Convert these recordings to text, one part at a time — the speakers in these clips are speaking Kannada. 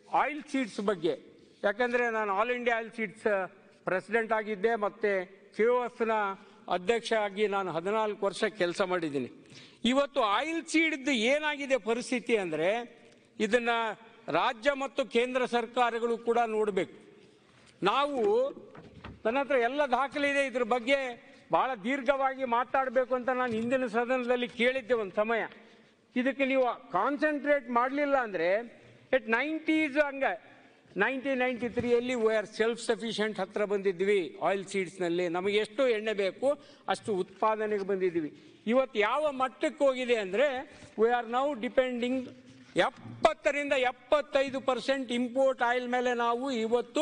ಆಯಿಲ್ ಸೀಡ್ಸ್ ಬಗ್ಗೆ ಯಾಕಂದರೆ ನಾನು all India oil seeds president ಆಗಿದ್ದೆ ಮತ್ತು ಕೆ ಒ ಎಫ್ನ ಅಧ್ಯಕ್ಷ ಆಗಿ ನಾನು ಹದಿನಾಲ್ಕು ವರ್ಷ ಕೆಲಸ ಮಾಡಿದ್ದೀನಿ ಇವತ್ತು ಆಯಿಲ್ ಸೀಡ್ದು ಏನಾಗಿದೆ ಪರಿಸ್ಥಿತಿ ಅಂದರೆ ಇದನ್ನು ರಾಜ್ಯ ಮತ್ತು ಕೇಂದ್ರ ಸರ್ಕಾರಗಳು ಕೂಡ ನೋಡಬೇಕು ನಾವು ನನ್ನ ಹತ್ರ ಎಲ್ಲ ದಾಖಲೆ ಇದೆ ಇದ್ರ ಬಗ್ಗೆ ಬಹಳ ದೀರ್ಘವಾಗಿ ಮಾತಾಡಬೇಕು ಅಂತ ನಾನು ಹಿಂದಿನ ಸದನದಲ್ಲಿ ಕೇಳಿದ್ದೆ ಒಂದು ಸಮಯ ಇದಕ್ಕೆ ನೀವು ಕಾನ್ಸಂಟ್ರೇಟ್ ಮಾಡಲಿಲ್ಲ ಅಂದರೆ ಎಟ್ ನೈಂಟೀಸ್ ಹಂಗೆ ನೈನ್ಟೀನ್ ನೈಂಟಿ ತ್ರೀಯಲ್ಲಿ ವಿ ಆರ್ ಸೆಲ್ಫ್ ಸಫಿಷಿಯೆಂಟ್ ಹತ್ರ ಬಂದಿದ್ವಿ ಆಯಿಲ್ ಸೀಡ್ಸ್ನಲ್ಲಿ ನಮಗೆ ಎಷ್ಟು ಎಣ್ಣೆ ಬೇಕು ಅಷ್ಟು ಉತ್ಪಾದನೆಗೆ ಬಂದಿದ್ವಿ ಇವತ್ತು ಯಾವ ಮಟ್ಟಕ್ಕೆ ಹೋಗಿದೆ ಅಂದರೆ ವಿ ಆರ್ ನೌ ಡಿಪೆಂಡಿಂಗ್ ಎಪ್ಪತ್ತರಿಂದ ಎಪ್ಪತ್ತೈದು ಪರ್ಸೆಂಟ್ ಇಂಪೋರ್ಟ್ ಆಯಿಲ್ ಮೇಲೆ ನಾವು ಇವತ್ತು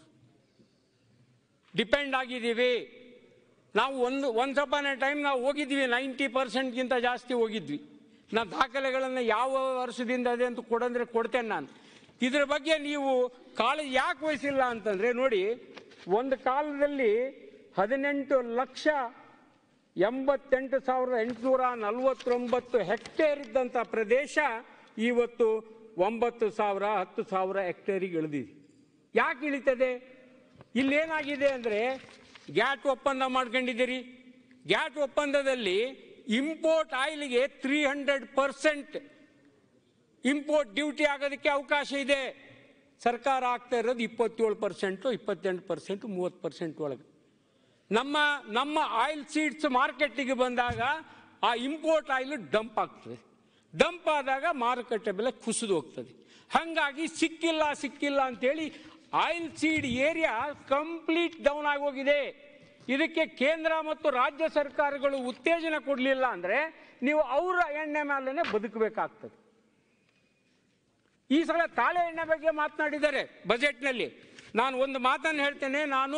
ಡಿಪೆಂಡ್ ಆಗಿದ್ದೀವಿ ನಾವು ಒಂದು ಒಂದು ಸಪಾನ ಟೈಮ್ ನಾವು ಹೋಗಿದ್ವಿ ನೈಂಟಿ ಪರ್ಸೆಂಟ್ಗಿಂತ ಜಾಸ್ತಿ ಹೋಗಿದ್ವಿ ನಾನು ದಾಖಲೆಗಳನ್ನು ಯಾವ ವರ್ಷದಿಂದ ಅದೇ ಅಂತ ಕೊಡಂದ್ರೆ ಕೊಡ್ತೇನೆ ನಾನು ಇದ್ರ ಬಗ್ಗೆ ನೀವು ಕಾಳಜಿ ಯಾಕೆ ವಹಿಸಿಲ್ಲ ಅಂತಂದರೆ ನೋಡಿ ಒಂದು ಕಾಲದಲ್ಲಿ ಹದಿನೆಂಟು ಲಕ್ಷ ಎಂಬತ್ತೆಂಟು ಸಾವಿರದ ಎಂಟುನೂರ ನಲವತ್ತೊಂಬತ್ತು ಹೆಕ್ಟೇರ್ ಇದ್ದಂಥ ಪ್ರದೇಶ ಇವತ್ತು ಒಂಬತ್ತು ಸಾವಿರ ಹತ್ತು ಸಾವಿರ ಹೆಕ್ಟೇರಿಗೆ ಇಳಿದಿದೆ ಯಾಕೆ ಇಳಿತದೆ ಇಲ್ಲೇನಾಗಿದೆ ಅಂದರೆ ಗ್ಯಾಟ್ ಒಪ್ಪಂದ ಮಾಡ್ಕೊಂಡಿದ್ದೀರಿ ಗ್ಯಾಟ್ ಒಪ್ಪಂದದಲ್ಲಿ ಇಂಪೋರ್ಟ್ ಆಯಿಲ್ಗೆ three hundred percent import duty ಆಗೋದಕ್ಕೆ ಅವಕಾಶ ಇದೆ ಸರ್ಕಾರ ಆಗ್ತಾ ಇರೋದು ಇಪ್ಪತ್ತೇಳು ಪರ್ಸೆಂಟು ಇಪ್ಪತ್ತೆಂಟು ಪರ್ಸೆಂಟು ಮೂವತ್ತು ಪರ್ಸೆಂಟ್ ಒಳಗೆ ನಮ್ಮ ನಮ್ಮ ಆಯಿಲ್ ಸೀಡ್ಸ್ ಮಾರ್ಕೆಟಿಗೆ ಬಂದಾಗ ಆ ಇಂಪೋರ್ಟ್ ಆಯಿಲ್ ಡಂಪ್ ಆಗ್ತದೆ ಡಂಪ್ ಆದಾಗ ಮಾರುಕಟ್ಟೆ ಬೆಲೆ ಕುಸಿದು ಹೋಗ್ತದೆ ಹಾಗಾಗಿ ಸಿಕ್ಕಿಲ್ಲ ಸಿಕ್ಕಿಲ್ಲ ಅಂತೇಳಿ oil seed area complete down ಆಗೋಗಿದೆ ಇದಕ್ಕೆ ಕೇಂದ್ರ ಮತ್ತು ರಾಜ್ಯ ಸರ್ಕಾರಗಳು ಉತ್ತೇಜನ ಕೊಡಲಿಲ್ಲ ಅಂದರೆ ನೀವು ಅವರ ಎಣ್ಣೆ ಮೇಲೇ ಬದುಕಬೇಕಾಗ್ತದೆ ಈ ಸಲ ತಾಳೆ ಎಣ್ಣೆ ಬಗ್ಗೆ ಮಾತನಾಡಿದ್ದಾರೆ ಬಜೆಟ್ನಲ್ಲಿ ನಾನು ಒಂದು ಮಾತನ್ನು ಹೇಳ್ತೇನೆ ನಾನು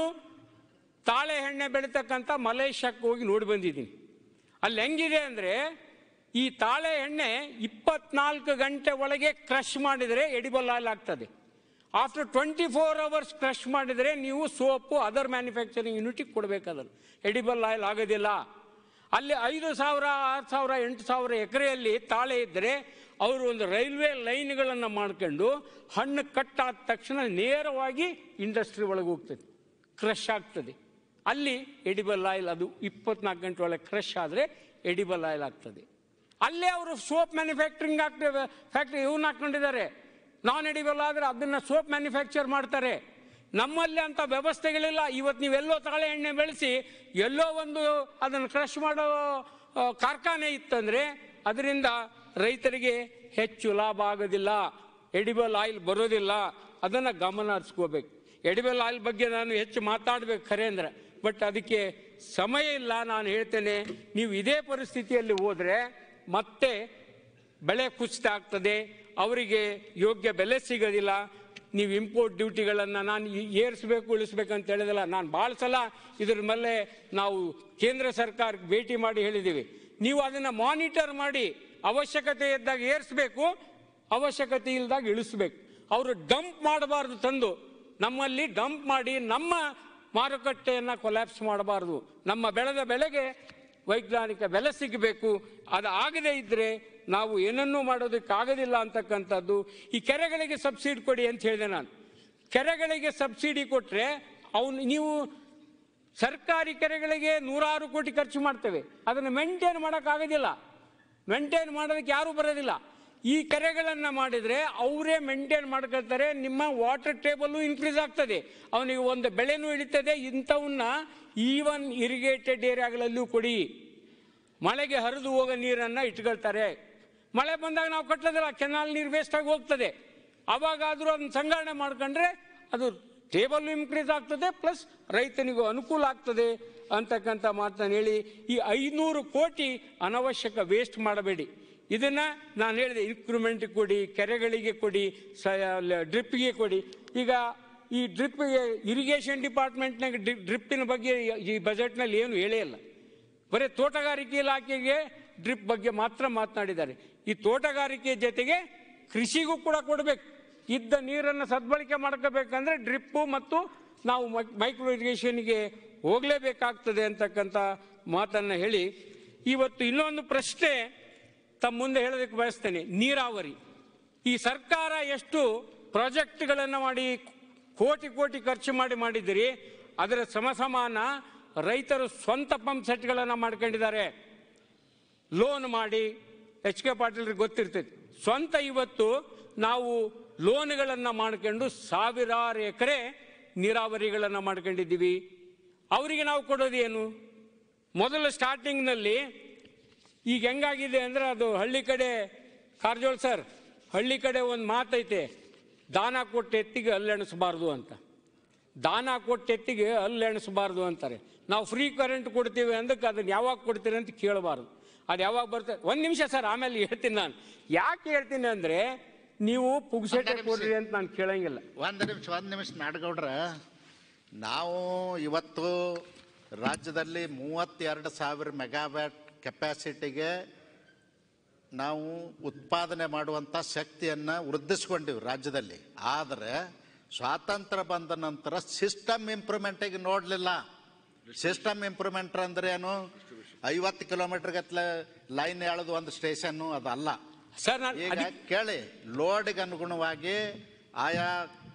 ತಾಳೆ ಎಣ್ಣೆ ಬೆಳೀತಕ್ಕಂಥ ಮಲೇಷ್ಯಾಕ್ಕೆ ಹೋಗಿ ನೋಡಿ ಬಂದಿದ್ದೀನಿ ಅಲ್ಲಿ ಹೆಂಗಿದೆ ಅಂದರೆ ಈ ತಾಳೆ ಎಣ್ಣೆ ಇಪ್ಪತ್ನಾಲ್ಕು ಗಂಟೆ ಒಳಗೆ ಕ್ರಷ್ ಮಾಡಿದರೆ ಎಡಿಬಲ್ ಆಯಿಲ್ ಆಗ್ತದೆ after twenty four hours crush ಮಾಡಿದರೆ ನೀವು ಸೋಪು ಅದರ್ ಮ್ಯಾನುಫ್ಯಾಕ್ಚರಿಂಗ್ ಯೂನಿಟಿಗೆ ಕೊಡಬೇಕಾದನ್ನು ಎಡಿಬಲ್ ಆಯಿಲ್ ಆಗೋದಿಲ್ಲ ಅಲ್ಲಿ ಐದು ಸಾವಿರ ಆರು ಸಾವಿರ ಎಂಟು ಸಾವಿರ ಎಕರೆಯಲ್ಲಿ ತಾಳೆ ಇದ್ದರೆ ಅವರು ಒಂದು ರೈಲ್ವೆ ಲೈನ್ಗಳನ್ನು ಮಾಡ್ಕೊಂಡು ಹಣ್ಣು ಕಟ್ಟಾದ ತಕ್ಷಣ ನೇರವಾಗಿ ಇಂಡಸ್ಟ್ರಿ ಒಳಗೆ ಹೋಗ್ತದೆ ಕ್ರಷ್ ಆಗ್ತದೆ ಅಲ್ಲಿ ಎಡಿಬಲ್ ಆಯಿಲ್ ಅದು ಇಪ್ಪತ್ನಾಲ್ಕು ಗಂಟೆ ಒಳಗೆ ಕ್ರಷ್ ಆದರೆ ಎಡಿಬಲ್ ಆಯಿಲ್ ಆಗ್ತದೆ ಅಲ್ಲೇ ಅವರು ಸೋಪ್ ಮ್ಯಾನುಫ್ಯಾಕ್ಚರಿಂಗ್ ಆಗ್ತದೆ ಫ್ಯಾಕ್ಟ್ರಿ ಇವನ್ನ ಹಾಕೊಂಡಿದ್ದಾರೆ ನಾನ್ ಎಡಿಬಲ್ ಆದರೆ ಅದನ್ನು ಸೋಪ್ ಮ್ಯಾನುಫ್ಯಾಕ್ಚರ್ ಮಾಡ್ತಾರೆ ನಮ್ಮಲ್ಲಿ ಅಂತ ವ್ಯವಸ್ಥೆಗಳಿಲ್ಲ ಇವತ್ತು ನೀವೆಲ್ಲೋ ತಾಳೆ ಎಣ್ಣೆ ಬೆಳೆಸಿ ಎಲ್ಲೋ ಒಂದು ಅದನ್ನು ಕ್ರಷ್ ಮಾಡೋ ಆ, ಕಾರ್ಖಾನೆ ಇತ್ತಂದರೆ ಅದರಿಂದ ರೈತರಿಗೆ ಹೆಚ್ಚು ಲಾಭ ಆಗೋದಿಲ್ಲ ಎಡಿಬಲ್ ಆಯಿಲ್ ಬರೋದಿಲ್ಲ ಅದನ್ನು ಗಮನ ಹರಿಸ್ಕೋಬೇಕು ಎಡಿಬಲ್ ಆಯಿಲ್ ಬಗ್ಗೆ ನಾನು ಹೆಚ್ಚು ಮಾತಾಡಬೇಕು ಖರೆ ಅಂದರೆ ಬಟ್ ಅದಕ್ಕೆ ಸಮಯ ಇಲ್ಲ ನಾನು ಹೇಳ್ತೇನೆ ನೀವು ಇದೇ ಪರಿಸ್ಥಿತಿಯಲ್ಲಿ ಹೋದರೆ ಮತ್ತೆ ಬೆಳೆ ಕುಸಿತ ಆಗ್ತದೆ ಅವರಿಗೆ ಯೋಗ್ಯ ಬೆಲೆ ಸಿಗೋದಿಲ್ಲ ನೀವು ಇಂಪೋರ್ಟ್ ಡ್ಯೂಟಿಗಳನ್ನು ನಾನು ಈ- ಏರಿಸ್ಬೇಕು ಉಳಿಸ್ಬೇಕಂತ ಹೇಳಿದಲ್ಲ ನಾನು ಭಾಳ ಸಲ ಇದ್ರ ಮೇಲೆ ನಾವು ಕೇಂದ್ರ ಸರ್ಕಾರಕ್ಕೆ ಭೇಟಿ ಮಾಡಿ ಹೇಳಿದ್ದೀವಿ ನೀವು ಅದನ್ನು ಮಾನಿಟರ್ ಮಾಡಿ ಅವಶ್ಯಕತೆ ಇದ್ದಾಗ ಏರಿಸ್ಬೇಕು ಅವಶ್ಯಕತೆ ಇಲ್ದಾಗ ಇಳಿಸ್ಬೇಕು ಅವರು ಡಂಪ್ ಮಾಡಬಾರ್ದು ತಂದು ನಮ್ಮಲ್ಲಿ ಡಂಪ್ ಮಾಡಿ ನಮ್ಮ ಮಾರುಕಟ್ಟೆಯನ್ನು ಕೊಲ್ಯಾಪ್ಸ್ ಮಾಡಬಾರ್ದು ನಮ್ಮ ಬೆಳೆದ ಬೆಳೆಗೆ ವೈಜ್ಞಾನಿಕ ಬೆಲೆ ಸಿಗಬೇಕು ಅದು ಆಗದೇ ಇದ್ದರೆ ನಾವು ಏನನ್ನೂ ಮಾಡೋದಕ್ಕಾಗೋದಿಲ್ಲ ಅಂತಕ್ಕಂಥದ್ದು ಈ ಕೆರೆಗಳಿಗೆ ಸಬ್ಸಿಡಿ ಕೊಡಿ ಅಂತ ಹೇಳಿದೆ ನಾನು ಕೆರೆಗಳಿಗೆ ಸಬ್ಸಿಡಿ ಕೊಟ್ಟರೆ ಅವನು ನೀವು ಸರ್ಕಾರಿ ಕೆರೆಗಳಿಗೆ ನೂರಾರು ಕೋಟಿ ಖರ್ಚು ಮಾಡ್ತೇವೆ ಅದನ್ನು ಮೇಂಟೈನ್ ಮಾಡೋಕ್ಕಾಗೋದಿಲ್ಲ ಮೇಂಟೈನ್ ಮಾಡೋದಕ್ಕೆ ಯಾರೂ ಬರೋದಿಲ್ಲ ಈ ಕೆರೆಗಳನ್ನು ಮಾಡಿದರೆ ಅವರೇ ಮೇಂಟೈನ್ ಮಾಡ್ಕೊಳ್ತಾರೆ ನಿಮ್ಮ ವಾಟರ್ ಟೇಬಲ್ಲು ಇನ್ಕ್ರೀಸ್ ಆಗ್ತದೆ ಅವನಿಗೆ ಒಂದು ಬೆಳೆನೂ ಇಳಿತದೆ ಇಂಥವನ್ನ ಈವನ್ ಇರಿಗೇಟೆಡ್ ಏರಿಯಾಗಳಲ್ಲೂ ಕೊಡಿ ಮಳೆಗೆ ಹರಿದು ಹೋಗೋ ನೀರನ್ನು ಇಟ್ಕೊಳ್ತಾರೆ ಮಳೆ ಬಂದಾಗ ನಾವು ಕಟ್ಟೋದಿಲ್ಲ ಕೆನಾಲ್ ನೀರು ವೇಸ್ಟ್ ಆಗಿ ಹೋಗ್ತದೆ ಅವಾಗಾದರೂ ಅದನ್ನ ಸಂಗ್ರಹಣೆ ಮಾಡ್ಕೊಂಡ್ರೆ ಅದು ಟೇಬಲ್ ಇನ್ಕ್ರೀಸ್ ಆಗ್ತದೆ ಪ್ಲಸ್ ರೈತನಿಗೂ ಅನುಕೂಲ ಆಗ್ತದೆ ಅಂತಕ್ಕಂಥ ಮಾತನ್ನು ಹೇಳಿ ಈ ಐನೂರು ಕೋಟಿ ಅನವಶ್ಯಕ ವೇಸ್ಟ್ ಮಾಡಬೇಡಿ ಇದನ್ನ ನಾನು ಹೇಳಿದೆ ಇನ್ಕ್ರಿಮೆಂಟ್ ಕೊಡಿ ಕೆರೆಗಳಿಗೆ ಕೊಡಿ ಸ ಡ್ರಿಪ್ಗೆ ಕೊಡಿ ಈಗ ಈ ಡ್ರಿಪ್ಗೆ ಇರಿಗೇಷನ್ ಡಿಪಾರ್ಟ್ಮೆಂಟ್ನಾಗ ಡ್ರಿಪ್ಪಿನ ಬಗ್ಗೆ ಈ ಬಜೆಟ್ನಲ್ಲಿ ಏನು ಹೇಳೇ ಇಲ್ಲ ಬರೀ ತೋಟಗಾರಿಕೆ ಇಲಾಖೆಗೆ ಡ್ರಿಪ್ ಬಗ್ಗೆ ಮಾತ್ರ ಮಾತನಾಡಿದ್ದಾರೆ ಈ ತೋಟಗಾರಿಕೆ ಜೊತೆಗೆ ಕೃಷಿಗೂ ಕೂಡ ಕೊಡಬೇಕು ಇದ್ದ ನೀರನ್ನು ಸದ್ಬಳಕೆ ಮಾಡ್ಕೋಬೇಕಂದ್ರೆ ಡ್ರಿಪ್ಪು ಮತ್ತು ನಾವು ಮೈಕ್ರೋ ಇರಿಗೇಷನ್ಗೆ ಹೋಗಲೇಬೇಕಾಗ್ತದೆ ಅಂತಕ್ಕಂಥ ಮಾತನ್ನು ಹೇಳಿ ಇವತ್ತು ಇನ್ನೊಂದು ಪ್ರಶ್ನೆ ತಮ್ಮ ಮುಂದೆ ಹೇಳೋದಕ್ಕೆ ಬಯಸ್ತೇನೆ ನೀರಾವರಿ ಈ ಸರ್ಕಾರ ಎಷ್ಟು ಪ್ರಾಜೆಕ್ಟ್ಗಳನ್ನು ಮಾಡಿ ಕೋಟಿ ಕೋಟಿ ಖರ್ಚು ಮಾಡಿ ಮಾಡಿದಿರಿ ಅದರ ಸಮಸಮಾನ ರೈತರು ಸ್ವಂತ ಪಂಪ್ ಸೆಟ್ಗಳನ್ನು ಮಾಡ್ಕೊಂಡಿದ್ದಾರೆ ಲೋನ್ ಮಾಡಿ ಎಚ್ ಕೆ ಪಾಟೀಲ್ರಿಗೆ ಗೊತ್ತಿರ್ತೈತಿ ಸ್ವಂತ ಇವತ್ತು ನಾವು ಲೋನ್ಗಳನ್ನು ಮಾಡ್ಕೊಂಡು ಸಾವಿರಾರು ಎಕರೆ ನೀರಾವರಿಗಳನ್ನು ಮಾಡ್ಕೊಂಡಿದ್ದೀವಿ ಅವರಿಗೆ ನಾವು ಕೊಡೋದು ಏನು ಮೊದಲು ಸ್ಟಾರ್ಟಿಂಗ್ನಲ್ಲಿ ಈಗ ಹೆಂಗಾಗಿದೆ ಅಂದರೆ ಅದು ಹಳ್ಳಿ ಕಡೆ ಕಾರಜೋಳ್ ಸರ್ ಹಳ್ಳಿ ಕಡೆ ಒಂದು ಮಾತೈತೆ ದಾನ ಕೊಟ್ಟ ಎತ್ತಿಗೆ ಹಲ್ಲೆಣಿಸಬಾರ್ದು ಅಂತ ದಾನ ಕೊಟ್ಟ ಎತ್ತಿಗೆ ಹಲ್ಲೆಣಿಸಬಾರ್ದು ಅಂತಾರೆ ನಾವು ಫ್ರೀ ಕರೆಂಟ್ ಕೊಡ್ತೀವಿ ಅಂದಕ್ಕೆ ಅದನ್ನು ಯಾವಾಗ ಕೊಡ್ತೀರಿ ಅಂತ ಕೇಳಬಾರ್ದು ಅದು ಯಾವಾಗ ಬರ್ತದೆ ಒಂದು ನಿಮಿಷ ಸರ್ ಆಮೇಲೆ ಹೇಳ್ತೀನಿ ನಾನು ಯಾಕೆ ಹೇಳ್ತೀನಿ ಅಂದರೆ ನೀವು ಪುಗ್ಸೆಟ್ಟೆ ಕೊಡ್ರಿ ಅಂತ ನಾನು ಕೇಳಂಗಿಲ್ಲ ಒಂದು ನಿಮಿಷ ಒಂದು ನಿಮಿಷ ನಾಡಗೌಡ್ರ ನಾವು ಇವತ್ತು ರಾಜ್ಯದಲ್ಲಿ ಮೂವತ್ತೆರಡು ಸಾವಿರ ಮೆಗಾವ್ಯಾಟ್ ಕೆಪಾಸಿಟಿಗೆ ನಾವು ಉತ್ಪಾದನೆ ಮಾಡುವಂಥ ಶಕ್ತಿಯನ್ನು ವೃದ್ಧಿಸ್ಕೊಂಡಿವಿ ರಾಜ್ಯದಲ್ಲಿ ಆದರೆ ಸ್ವಾತಂತ್ರ್ಯ ಬಂದ ನಂತರ ಸಿಸ್ಟಮ್ ಇಂಪ್ರೂವ್ಮೆಂಟಿಗೆ ನೋಡಲಿಲ್ಲ ಸಿಸ್ಟಮ್ ಇಂಪ್ರೂವ್ಮೆಂಟ್ ಅಂದ್ರೆ ಏನು ಐವತ್ತು ಕಿಲೋಮೀಟರ್ ಗತ್ಲೆ ಲೈನ್ ಎಳೆದು ಒಂದು ಸ್ಟೇಷನ್ನು ಅದಲ್ಲ ಸರ್ ನಾನು ಈಗ ಅದಕ್ಕೆ- ಕೇಳಿ ಲೋಡ್ಗೆ ಅನುಗುಣವಾಗಿ ಆಯಾ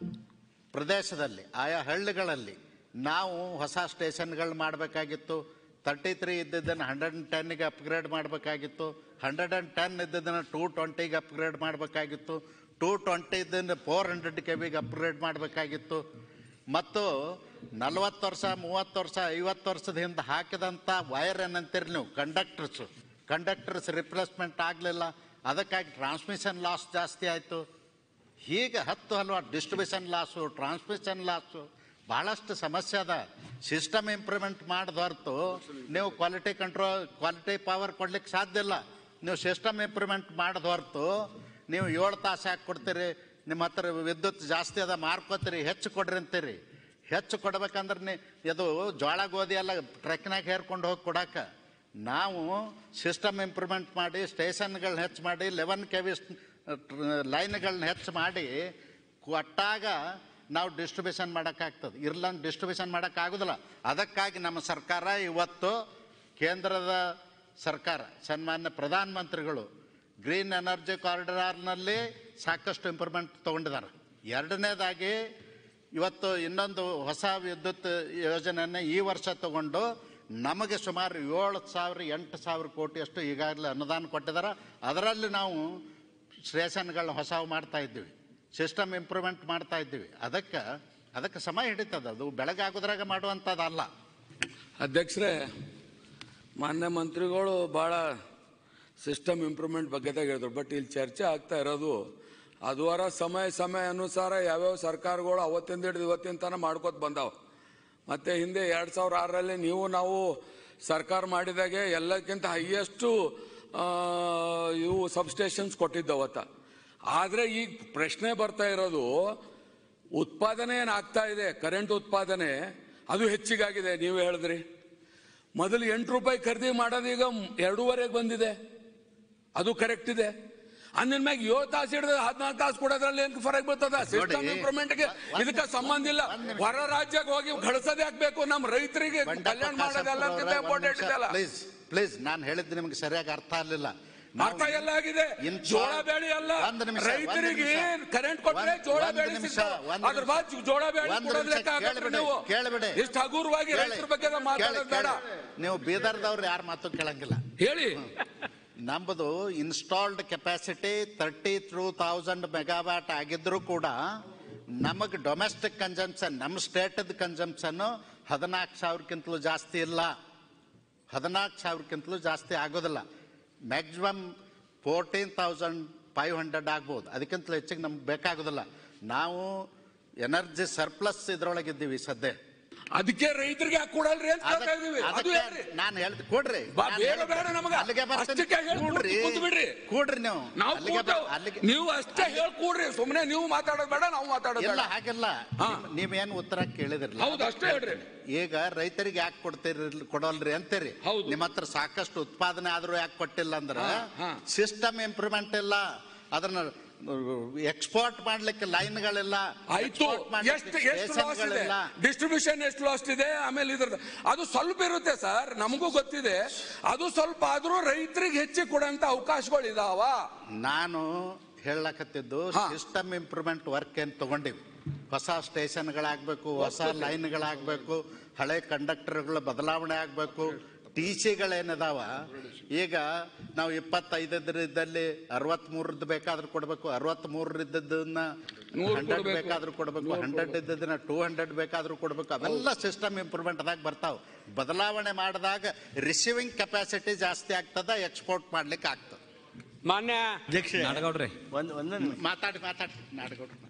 ಪ್ರದೇಶದಲ್ಲಿ ಆಯಾ ಹಳ್ಳಿಗಳಲ್ಲಿ ನಾವು ಹೊಸ ಸ್ಟೇಷನ್ಗಳು ಮಾಡಬೇಕಾಗಿತ್ತು ತರ್ಟಿ ತ್ರೀ ಇದ್ದಿದ್ದನ್ನು ಹಂಡ್ರೆಡ್ ಆ್ಯಂಡ್ ಟೆನ್ಗೆ ಅಪ್ಗ್ರೇಡ್ ಮಾಡಬೇಕಾಗಿತ್ತು ಹಂಡ್ರೆಡ್ ಆ್ಯಂಡ್ ಟೆನ್ ಇದ್ದಿದ್ದನ್ನು ಟೂ ಟ್ವೆಂಟಿಗೆ ಅಪ್ಗ್ರೇಡ್ ಮಾಡಬೇಕಾಗಿತ್ತು ಟೂ ಟ್ವೆಂಟಿ ಇದ್ದನ್ನು ಫೋರ್ ಹಂಡ್ರೆಡ್ ಕೆ ವಿಗೆ ಅಪ್ಗ್ರೇಡ್ ಮಾಡಬೇಕಾಗಿತ್ತು ಮತ್ತು ನಲವತ್ತು ವರ್ಷ ಮೂವತ್ತು ವರ್ಷ ಐವತ್ತು ವರ್ಷದ ಹಿಂದೆ ಹಾಕಿದಂಥ ವೈರ್ ಏನಂತೀರಿ ನೀವು ಕಂಡಕ್ಟರ್ಸು ಕಂಡಕ್ಟರ್ಸ್ ರಿಪ್ಲೇಸ್ಮೆಂಟ್ ಆಗಲಿಲ್ಲ ಅದಕ್ಕಾಗಿ ಟ್ರಾನ್ಸ್ಮಿಷನ್ ಲಾಸ್ ಜಾಸ್ತಿ ಆಯಿತು ಹೀಗೆ ಹತ್ತು ಹಲವಾರು ಡಿಸ್ಟ್ರಿಬ್ಯೂಷನ್ ಲಾಸು ಟ್ರಾನ್ಸ್ಮಿಷನ್ ಲಾಸು ಭಾಳಷ್ಟು ಸಮಸ್ಯೆ ಅದ ಸಿಸ್ಟಮ್ ಇಂಪ್ರೂವ್ಮೆಂಟ್ ಮಾಡಿದ ಹೊರತು ನೀವು ಕ್ವಾಲಿಟಿ ಕಂಟ್ರೋಲ್ ಕ್ವಾಲಿಟಿ ಪವರ್ ಕೊಡ್ಲಿಕ್ಕೆ ಸಾಧ್ಯ ಇಲ್ಲ ನೀವು ಸಿಸ್ಟಮ್ ಇಂಪ್ರೂವ್ಮೆಂಟ್ ಮಾಡಿದ ಹೊರತು ನೀವು ಏಳು ತಾಸು ಹಾಕಿ ಕೊಡ್ತೀರಿ ನಿಮ್ಮ ಹತ್ರ ವಿದ್ಯುತ್ ಜಾಸ್ತಿ ಅದ ಮಾರ್ಕೋತೀರಿ ಹೆಚ್ಚು ಕೊಡ್ರಿ ಅಂತೀರಿ ಹೆಚ್ಚು ಕೊಡ್ಬೇಕಂದ್ರೆ ನೀ ಇದು ಜೋಳ ಗೋಧಿ ಎಲ್ಲ ಟ್ರಕ್ನಾಗ ಹೇರ್ಕೊಂಡು ಹೋಗಿ ಕೊಡಕ್ಕೆ ನಾವು ಸಿಸ್ಟಮ್ ಇಂಪ್ರೂವ್ಮೆಂಟ್ ಮಾಡಿ ಸ್ಟೇಷನ್ಗಳನ್ನ ಹೆಚ್ಚು ಮಾಡಿ ಲೆವೆನ್ ಕೆ ವಿ ಲೈನ್ಗಳನ್ನ ಹೆಚ್ಚು ಮಾಡಿ ಕೊಟ್ಟಾಗ ನಾವು ಡಿಸ್ಟ್ರಿಬ್ಯೂಷನ್ ಮಾಡೋಕ್ಕಾಗ್ತದೆ ಇರ್ಲಂಗೆ ಡಿಸ್ಟ್ರಿಬ್ಯೂಷನ್ ಮಾಡೋಕ್ಕಾಗೋದಿಲ್ಲ ಅದಕ್ಕಾಗಿ ನಮ್ಮ ಸರ್ಕಾರ ಇವತ್ತು ಕೇಂದ್ರದ ಸರ್ಕಾರ ಸನ್ಮಾನ್ಯ ಪ್ರಧಾನಮಂತ್ರಿಗಳು ಗ್ರೀನ್ ಎನರ್ಜಿ ಕಾರಿಡಾರ್ನಲ್ಲಿ ಸಾಕಷ್ಟು ಇಂಪ್ರೂವ್ಮೆಂಟ್ ತೊಗೊಂಡಿದ್ದಾರೆ ಎರಡನೇದಾಗಿ ಇವತ್ತು ಇನ್ನೊಂದು ಹೊಸ ವಿದ್ಯುತ್ ಯೋಜನೆಯನ್ನು ಈ ವರ್ಷ ತಗೊಂಡು ನಮಗೆ ಸುಮಾರು ಏಳು ಸಾವಿರ ಎಂಟು ಸಾವಿರ ಕೋಟಿಯಷ್ಟು ಈಗಾಗಲೇ ಅನುದಾನ ಕೊಟ್ಟಿದ್ದಾರೆ ಅದರಲ್ಲಿ ನಾವು ಸ್ಟೇಷನ್ಗಳನ್ನ ಹೊಸವು ಮಾಡ್ತಾ ಇದ್ದೀವಿ ಸಿಸ್ಟಮ್ ಇಂಪ್ರೂವ್ಮೆಂಟ್ ಮಾಡ್ತಾ ಇದ್ದೀವಿ ಅದಕ್ಕೆ ಅದಕ್ಕೆ ಸಮಯ ಹಿಡಿತದೆ ಅದು ಬೆಳಗಾಗೋದ್ರಾಗ ಮಾಡುವಂಥದ್ದಲ್ಲ ಅಧ್ಯಕ್ಷರೇ ಮಾನ್ಯ ಮಂತ್ರಿಗಳು ಭಾಳ ಸಿಸ್ಟಮ್ ಇಂಪ್ರೂವ್ಮೆಂಟ್ ಬಗ್ಗೆ ಹೇಳಿದ್ರು ಬಟ್ ಇಲ್ಲಿ ಚರ್ಚೆ ಆಗ್ತಾ ಇರೋದು ಅದುವರ ಸಮಯ ಸಮಯ ಅನುಸಾರ ಯಾವ್ಯಾವ ಸರ್ಕಾರಗಳು ಅವತ್ತಿಂದ ಹಿಡಿದು ಇವತ್ತಿನ ತನಕ ಮಾಡ್ಕೋತ ಬಂದಾವ ಮತ್ತೆ ಹಿಂದೆ ಎರಡು ಸಾವಿರ ಆರರಲ್ಲಿ ನೀವು ನಾವು ಸರ್ಕಾರ ಮಾಡಿದಾಗೆ ಎಲ್ಲಕ್ಕಿಂತ ಹೈಯೆಸ್ಟು ಇವು ಸಬ್ಸ್ಟೇಷನ್ಸ್ ಕೊಟ್ಟಿದ್ದವತ್ತ ಆದರೆ ಈಗ ಪ್ರಶ್ನೆ ಬರ್ತಾ ಇರೋದು ಉತ್ಪಾದನೆ ಏನಾಗ್ತಾ ಇದೆ ಕರೆಂಟ್ ಉತ್ಪಾದನೆ ಅದು ಹೆಚ್ಚಿಗಾಗಿದೆ ನೀವು ಹೇಳಿದ್ರಿ ಮೊದಲು ಎಂಟು ರೂಪಾಯಿ ಖರೀದಿ ಮಾಡೋದು ಈಗ ಎರಡೂವರೆಗೆ ಬಂದಿದೆ ಅದು ಕರೆಕ್ಟ್ ಇದೆ ಅಂದಿನ ಮ್ಯಾಗ ಏಳು ತಾಸು ಹಿಡಿದು ಹದಿನಾಲ್ಕು ತಾಸು ಕೊಡೋದ್ರಲ್ಲಿ ಏನು ಫರಕ್ ಬರ್ತದ ಸಿಸ್ಟಮ್ ಇಂಪ್ರೂವ್ಮೆಂಟ್ಗೆ ಇದಕ್ಕೆ ಸಂಬಂಧ ಇಲ್ಲ ಹೊರ ರಾಜ್ಯಕ್ಕೆ ಹೋಗಿ ಗಳಿಸೋದೇ ಆಗ್ಬೇಕು ನಮ್ಮ ರೈತರಿಗೆ ಕಲ್ಯಾಣ ಮಾಡೋದೆಲ್ಲಕ್ಕಿಂತ ಇಂಪಾರ್ಟೆಂಟ್ ಇದೆಲ್ಲ ಪ್ಲೀಸ್ ಪ್ಲೀಸ್ ನಾನು ಹೇಳಿದ್ದು ನಿಮ್ಗೆ ಸರಿಯಾಗಿ ಅರ್ಥ ಆಗಲಿಲ್ಲ ಅರ್ಥ ಎಲ್ಲ ಆಗಿದೆ ಇನ್ ಜೋಳ ಬೇಳೆ ಅಲ್ಲ ಒಂದು ನಿಮಿಷ, ರೈತರಿಗೆ ಒಂದು ನಿಮಿಷ. ಕರೆಂಟ್ ಕೊಟ್ರೆ ಒಂದು- ಜೋಳ ಒಂದು ಬೇಳೆ ನಿಮಿಷ, ಸಿಗ್ತಾವ. ಒಂದು ಅದ್ರ ನಿಮಿಷ. ಬಾದ್ ಜೋಳ ಬೇಳೆ ಒಂದು ಕೊಡೋದ್ ನಿಮಿಷ ಲೆಕ್ಕ ಹಾಕಕ್ರಿ ಕೇಳ್ಬಿಡಿ, ನೀವು ಕೇಳ್ಬಿಡಿ. ಇಷ್ಟು ಹಗುರವಾಗಿ ಕೇಳಿ, ರೈತರ ಬಗ್ಗೆ ಕೇಳಿ, ಮಾತಾಡೋದು ಬೇಡ ಕೇಳಿ. ನೀವು ಬೀದರ್ದವ್ರು ಯಾರ ಮಾತು ಕೇಳಂಗಿಲ್ಲ ಹೇಳಿ ನಮ್ಮದು installed capacity thirty three thousand megawatt ಆಗಿದ್ರೂ ಕೂಡ ನಮಗೆ ಡೊಮೆಸ್ಟಿಕ್ ಕನ್ಸಂಪ್ಷನ್ ನಮ್ಮ ಸ್ಟೇಟದ ಕನ್ಸಂಪ್ಷನ್ನು ಹದಿನಾಲ್ಕು ಸಾವಿರಕ್ಕಿಂತಲೂ ಜಾಸ್ತಿ ಇಲ್ಲ ಹದಿನಾಲ್ಕು ಸಾವಿರಕ್ಕಿಂತಲೂ ಜಾಸ್ತಿ ಆಗೋದಿಲ್ಲ maximum fourteen thousand five hundred ಆಗ್ಬೋದು ಅದಕ್ಕಿಂತಲೂ ಹೆಚ್ಚಿಗೆ ನಮ್ಗೆ ಬೇಕಾಗೋದಿಲ್ಲ ನಾವು ಎನರ್ಜಿ ಸರ್ಪ್ಲಸ್ ಇದ್ರೊಳಗಿದ್ದೀವಿ ಸದ್ಯ ಅದಕ್ಕೆ ರೈತರಿಗೆ ಯಾಕೆ ಕೊಡಲ್ರಿ ಅಂತ ಕೇಳ್ತಾ ಇದೀವಿ ಅದು ಹೇಳ್ರಿ ನಾನು ಹೇಳ್ದೆ ಕೊಡ್ರಿ ಬಾ, ನಾನ್ ಬೇಡ, ಹೇಳ್ದೆ. ಬೇಡ ನಮಗ. ಅಲ್ಲಿಗೆ ಬರ್ತೀನಿ. ಅಷ್ಟಕ್ಕೆ ಹೇಳಿ ಕೂಡ್ರಿ. ಕೂತು ಬಿಡ್ರಿ. ಕೂಡ್ರಿ ನೀವು ನಾವು ಅಲ್ಲಿಗೆ ಕೂತೇವ್. ಬರ್- ಅಲ್ಲಿಗೆ ನೀವು ಅಷ್ಟೇ ಹೇಳಿ ಕೂಡ್ರಿ ಸುಮ್ಮನೆ ನೀವು ಮಾತಾಡೋದು ಬೇಡ ನಾವು ಮಾತಾಡೋದು ಇಲ್ಲ ಬೇಡ ಹಾಗಿಲ್ಲ ಹಾ. ನಿಮ್- ನೀವೇನು ಉತ್ತರ ಕೇಳಿದಿರಲ್ಲ ಹೌದು, ಅಷ್ಟೇ ಹೇಳ್ರಿ. ಈಗ ರೈತರಿಗೆ ಯಾಕೆ ಕೊಡ್ತೀರಿ ಕೊಡೋಲ್ರಿ ಅಂತೀರಿ ಹೌದು. ನಿಮ್ಮ ಹತ್ರ ಸಾಕಷ್ಟು ಉತ್ಪಾದನೆ ಆದ್ರೂ ಯಾಕೆ ಕೊಟ್ಟಿಲ್ಲ ಅಂದ್ರೆ ಹಾ, ಹಾ. ಸಿಸ್ಟಮ್ ಇಂಪ್ರೂವ್ಮೆಂಟ್ ಇಲ್ಲ ಅದನ್ನ ಎಕ್ಸ್ಪೋರ್ಟ್ ಮಾಡ್ಲಿಕ್ಕೆ ಲೈನ್ಗಳಿಲ್ಲ ಆಯ್ತು ಎಷ್ಟು ಎಷ್ಟು ಲಾಸ್ ಇದೆ ಡಿಸ್ಟ್ರಿಬ್ಯೂಷನ್ ಎಷ್ಟು ಲಾಸ್ ಇದೆ ಆಮೇಲೆ ಇದ್ರದ್ದು ಅದು ಸ್ವಲ್ಪ ಇರುತ್ತೆ ಸರ್ ನಮಗೂ ಗೊತ್ತಿದೆ ಅದು ಸ್ವಲ್ಪ ಆದ್ರೂ ರೈತರಿಗೆ ಹೆಚ್ಚಿಗೆ ಕೊಡಂತ ಅವಕಾಶಗಳು ಇದಾವ ನಾನು ಹೇಳಕತ್ತಿದ್ದು ಹಾ. ಸಿಸ್ಟಮ್ ಇಂಪ್ರೂವ್ಮೆಂಟ್ ವರ್ಕ್ ಏನು ತಗೊಂಡಿವಿ ಹೊಸ ಸ್ಟೇಷನ್ಗಳಾಗಬೇಕು ಹೊಸ ಲೈನ್ಗಳಾಗಬೇಕು ಹಳೆ ಕಂಡಕ್ಟರ್ಗಳ ಬದಲಾವಣೆ ಆಗಬೇಕು ಟಿ ಸಿಗಳೇನಿದಾವ ಈಗ ನಾವು ಇಪ್ಪತ್ತೈದರದಲ್ಲಿ ಅರವತ್ಮೂರದ್ದು ಬೇಕಾದ್ರೂ ಕೊಡಬೇಕು ಅರವತ್ಮೂರರಿದ್ದನ್ನ ನೂರು ಹಂಡ್ರೆಡ್ ಕೊಡ್ಬೇಕು. ಬೇಕಾದ್ರೂ ಕೊಡಬೇಕು ಹಂಡ್ರೆಡ್ ಇದ್ದದನ್ನ ಟೂ ಹಂಡ್ರೆಡ್ ಬೇಕಾದ್ರೂ ಕೊಡಬೇಕು ಅವೆಲ್ಲ ಸಿಸ್ಟಮ್ ಇಂಪ್ರೂವ್ಮೆಂಟ್ದಾಗ ಬರ್ತಾವೆ ಬದಲಾವಣೆ ಮಾಡಿದಾಗ ರಿಸೀವಿಂಗ್ ಕೆಪಾಸಿಟಿ ಜಾಸ್ತಿ ಆಗ್ತದ ಎಕ್ಸ್ಪೋರ್ಟ್ ಮಾಡ್ಲಿಕ್ಕೆ ಆಗ್ತದೆ ಮಾನ್ಯ ಅಧ್ಯಕ್ಷ ನಾಡಗೌಡ್ರೆ ಒಂದ್ ಒಂದೊಂದು ಮಾತಾಡಿ ಮಾತಾಡಿ ನಾಡಗೌಡ್ರು